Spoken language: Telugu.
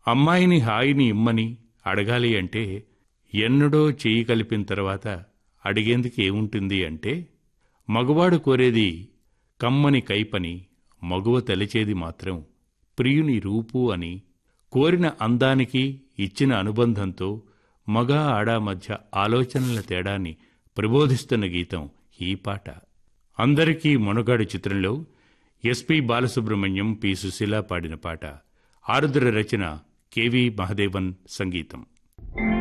అమ్మాయిని హాయిని ఇమ్మని అడగాలి అంటే ఎన్నడో చెయ్యి కలిపిన తర్వాత అడిగేందుకు ఏముంటుంది అంటే మగవాడు కోరేది కమ్మని కైపని మగువ తలిచేది మాత్రం ప్రియుని రూపు అని కోరిన అందానికి ఇచ్చిన అనుబంధంతో మగ ఆడ మధ్య ఆలోచనల తేడాన్ని ప్రబోధిస్తున్న గీతం ఈ పాట అందరికీ మొనగాడు చిత్రంలో ఎస్పి బాలసుబ్రహ్మణ్యం పి సుశీల పాడిన పాట ఆరుద్ర రచన కెవి మహదేవన్ సంగీతం